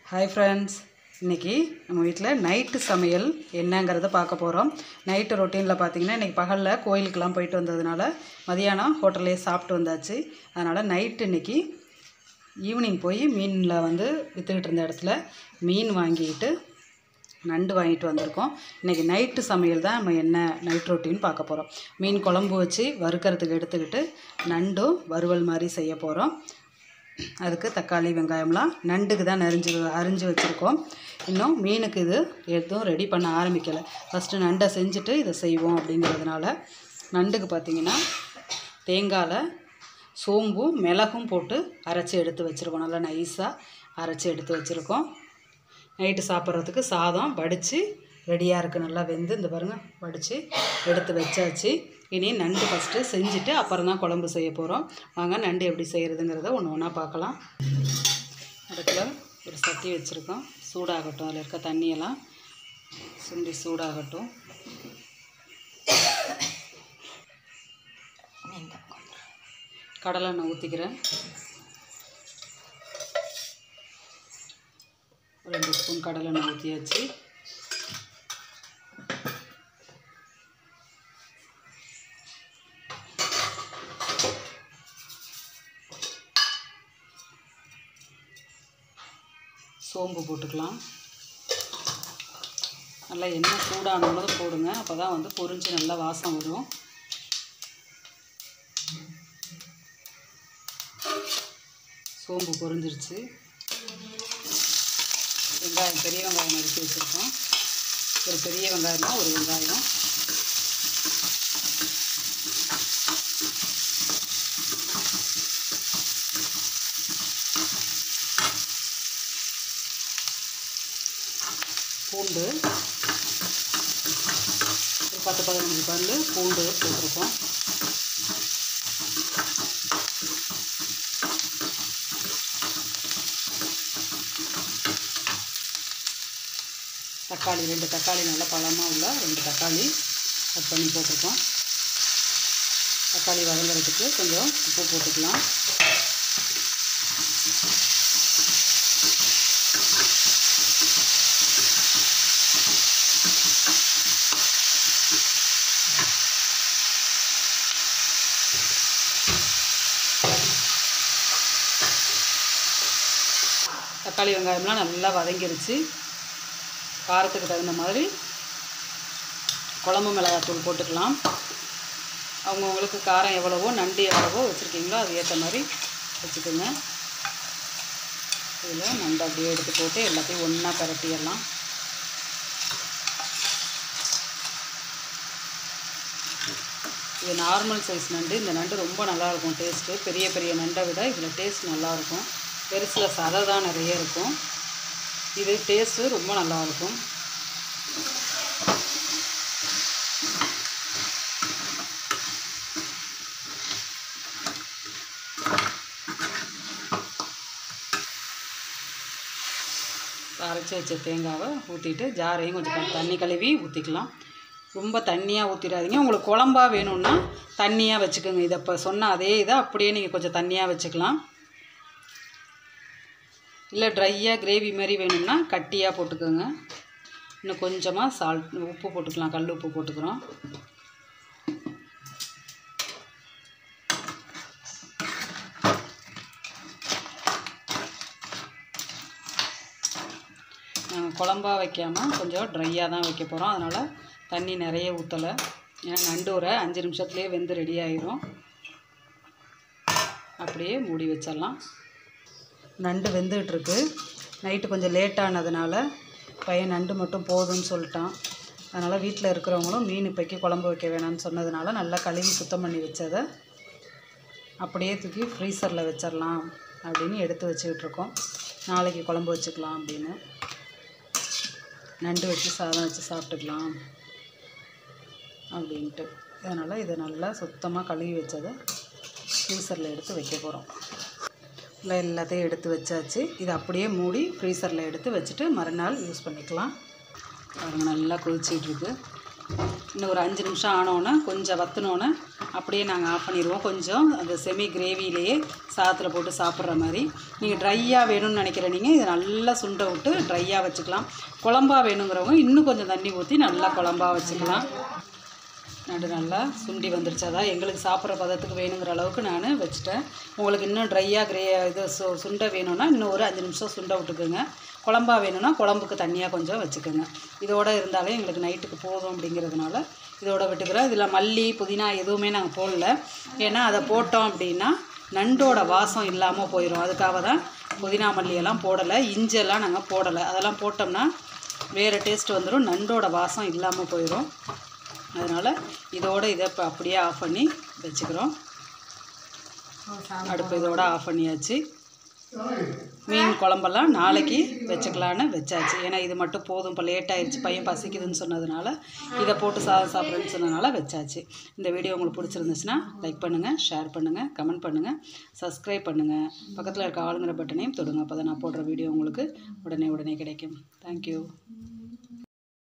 hi friends இன்றைக்கி நம்ம வீட்டில் நைட்டு சமையல் என்னங்கிறத பார்க்க போகிறோம் நைட்டு ரொட்டீனில் பார்த்தீங்கன்னா இன்றைக்கி பகலில் கோயிலுக்கெல்லாம் போயிட்டு வந்ததுனால மதியானம் ஹோட்டல்லே சாப்பிட்டு வந்தாச்சு அதனால் நைட்டு இன்றைக்கி ஈவினிங் போய் மீனில் வந்து விற்றுக்கிட்டு இருந்த இடத்துல மீன் வாங்கிட்டு நண்டு வாங்கிட்டு வந்திருக்கோம் இன்றைக்கி நைட்டு சமையல் தான் நம்ம என்ன நைட் ரொட்டீன் பார்க்க போகிறோம் மீன் குழம்பு வச்சு வறுக்கிறதுக்கு எடுத்துக்கிட்டு நண்டும் வறுவல் மாதிரி செய்ய போகிறோம் அதுக்கு தக்காளி வெங்காயம்லாம் நண்டுக்கு தான் நரிஞ்சு அரிஞ்சு வச்சுருக்கோம் இன்னும் மீனுக்கு இது எதுவும் ரெடி பண்ண ஆரம்பிக்கலை ஃபஸ்ட்டு நண்டை செஞ்சுட்டு இதை செய்வோம் அப்படிங்கிறதுனால நண்டுக்கு பார்த்திங்கன்னா தேங்காயில் சோம்பும் மிளகும் போட்டு அரைச்சி எடுத்து வச்சுருக்கோம் நல்லா நைஸாக அரைச்சி எடுத்து வச்சுருக்கோம் நைட்டு சாப்பிட்றதுக்கு சாதம் வடித்து ரெடியாக இருக்குது நல்லா வெந்து இந்த பாருங்கள் வடித்து எடுத்து வச்சாச்சு இனி நண்டு ஃபஸ்ட்டு செஞ்சுட்டு அப்புறம் தான் குழம்பு செய்ய போகிறோம் வாங்க நண்டு எப்படி செய்கிறதுங்கிறத ஒன்று ஒன்றா பார்க்கலாம் அடுப்பில் ஒரு சட்டி வச்சுருக்கோம் சூடாகட்டும் அதில் இருக்க தண்ணியெல்லாம் சுண்டி சூடாகட்டும் கடலை எண்ணெய் ஊற்றிக்கிறேன் ரெண்டு ஸ்பூன் கடலை எண்ணெய் ஊற்றியாச்சு சோம்பு போட்டுக்கலாம் நல்லா எண்ணெய் சூடானது போடுங்க அப்போ தான் வந்து பொரிஞ்சு நல்லா வாசம் வரும் சோம்பு பொரிஞ்சிருச்சு வெங்காயம் பெரிய வெங்காயம் நறுக்கி வச்சுருக்கோம் ஒரு பெரிய வெங்காயம்னா ஒரு வெங்காயம் பூண்டு ஒரு பத்து பதினஞ்சு பல் பூண்டு போட்டிருக்கோம் தக்காளி ரெண்டு தக்காளி நல்லா பழமாக உள்ள ரெண்டு தக்காளி கட் பண்ணி போட்டிருக்கோம் தக்காளி வதங்குறதுக்கு கொஞ்சம் உப்பு போட்டுக்கலாம் தக்காளி வெங்காயம்லாம் நல்லா வதங்கிருச்சு காரத்துக்கு தகுந்த மாதிரி குழம்பு மிளகாத்தூள் போட்டுக்கலாம் அவங்கவுங்களுக்கு காரம் எவ்வளவோ நண்டு எவ்வளவோ வச்சுருக்கீங்களோ அது ஏற்ற மாதிரி வச்சுக்கோங்க இதில் நண்டு அப்படியே எடுத்து போட்டு எல்லாத்தையும் ஒன்றா பரட்டிடலாம் இது நார்மல் சைஸ் நண்டு இந்த நண்டு ரொம்ப நல்லாயிருக்கும் டேஸ்ட்டு பெரிய பெரிய நண்டை விட இதில் டேஸ்ட் நல்லாயிருக்கும் பெருசில் சதை தான் நிறைய இருக்கும் இது டேஸ்ட்டு ரொம்ப நல்லாயிருக்கும் அரைச்சி வச்ச தேங்காவை ஊற்றிட்டு ஜாரையும் கொஞ்சம் க- தண்ணி கழுவி ஊற்றிக்கலாம் ரொம்ப தண்ணியாக ஊற்றிடாதீங்க உங்களுக்கு குழம்பா வேணும்னா தண்ணியாக வச்சுக்கோங்க இதை இப்போ சொன்ன அதே இதை அப்படியே நீங்கள் கொஞ்சம் தண்ணியாக வச்சுக்கலாம் இல்லை ட்ரையாக கிரேவி மாதிரி வேணும்னா கட்டியாக போட்டுக்கோங்க இன்னும் கொஞ்சமாக சால்ட் உப்பு போட்டுக்கலாம் கல் உப்பு போட்டுக்கிறோம் நாங்கள் குழம்பா வைக்காமல் கொஞ்சம் ட்ரையாக தான் வைக்க போகிறோம் அதனால் தண்ணி நிறைய ஊற்றலை ஏன்னா நண்டு ஒரு அஞ்சு நிமிஷத்துலேயே வெந்து ரெடி ஆயிரும் அப்படியே மூடி வச்சிடலாம் நண்டு வெந்துகிட்ருக்கு நைட்டு கொஞ்சம் லேட் ஆனதுனால பையன் நண்டு மட்டும் போதும்னு சொல்லிட்டான் அதனால் வீட்டில் இருக்கிறவங்களும் மீன் இப்போக்கி குழம்பு வைக்க வேணாம்னு சொன்னதுனால நல்லா கழுவி சுத்தம் பண்ணி வச்சதை அப்படியே தூக்கி ஃப்ரீசரில் வச்சிடலாம் அப்படின்னு எடுத்து வச்சுக்கிட்டு இருக்கோம் நாளைக்கு குழம்பு வச்சுக்கலாம் அப்படின்னு நண்டு வச்சு சாதம் வச்சு சாப்பிட்டுக்கலாம் அப்படின்ட்டு அதனால் இதை நல்லா சுத்தமாக கழுவி வச்சதை ஃப்ரீசரில் எடுத்து வைக்க போகிறோம் இல்லை எல்லாத்தையும் எடுத்து வச்சாச்சு இதை அப்படியே மூடி ஃப்ரீசரில் எடுத்து வச்சுட்டு மறுநாள் யூஸ் பண்ணிக்கலாம் பாருங்க நல்லா கொதிச்சிட்டு இருக்கு இன்னும் ஒரு அஞ்சு நிமிஷம் ஆனோன்னே கொஞ்சம் வத்துனோன்னே அப்படியே நாங்கள் ஆஃப் பண்ணிடுவோம் கொஞ்சம் அந்த செமி கிரேவிலேயே சாதத்தில் போட்டு சாப்பிட்ற மாதிரி நீங்கள் ட்ரையாக வேணும்னு நினைக்கிற நீங்கள் இதை நல்லா சுண்டை விட்டு ட்ரையாக வச்சுக்கலாம் குழம்பா வேணுங்கிறவங்க இன்னும் கொஞ்சம் தண்ணி ஊற்றி நல்லா குழம்பா வச்சுக்கலாம் நடு நல்லா சுண்டி வந்துருச்சு அதான் எங்களுக்கு சாப்பிட்ற பதத்துக்கு வேணுங்கிற அளவுக்கு நான் வச்சுட்டேன் உங்களுக்கு இன்னும் ட்ரையாக கிரே இது சு சுண்டை வேணும்னா இன்னும் ஒரு அஞ்சு நிமிஷம் சுண்டை விட்டுக்குங்க குழம்பா வேணும்னா குழம்புக்கு தண்ணியாக கொஞ்சம் வச்சுக்கோங்க இதோட இருந்தாலே எங்களுக்கு நைட்டுக்கு போதும் அப்படிங்கிறதுனால இதோட விட்டுக்கிறோம் இதில் மல்லி புதினா எதுவுமே நாங்கள் போடல ஏன்னா அதை போட்டோம் அப்படின்னா நண்டோட வாசம் இல்லாமல் போயிடும் அதுக்காக தான் புதினா மல்லியெல்லாம் போடலை இஞ்செல்லாம் நாங்கள் போடலை அதெல்லாம் போட்டோம்னா வேறு டேஸ்ட் வந்துடும் நண்டோட வாசம் இல்லாமல் போயிடும் அதனால் இதோட இதை இப்போ அப்படியே ஆஃப் பண்ணி வச்சுக்கிறோம் அடுப்பு இதோட ஆஃப் பண்ணியாச்சு மீன் குழம்பெல்லாம் நாளைக்கு வச்சுக்கலான்னு வச்சாச்சு ஏன்னா இது மட்டும் போதும் இப்போ லேட் ஆயிடுச்சு பையன் பசிக்குதுன்னு சொன்னதுனால இதை போட்டு சாதம் சாப்பிட்றேன்னு சொன்னதுனால வச்சாச்சு இந்த வீடியோ உங்களுக்கு பிடிச்சிருந்துச்சுன்னா லைக் பண்ணுங்கள் ஷேர் பண்ணுங்கள் கமெண்ட் பண்ணுங்கள் சப்ஸ்கிரைப் பண்ணுங்கள் பக்கத்தில் இருக்க ஆளுங்கிற பட்டனையும் தொடுங்க அப்போ தான் நான் போடுற வீடியோ உங்களுக்கு உடனே உடனே கிடைக்கும் தேங்க்யூ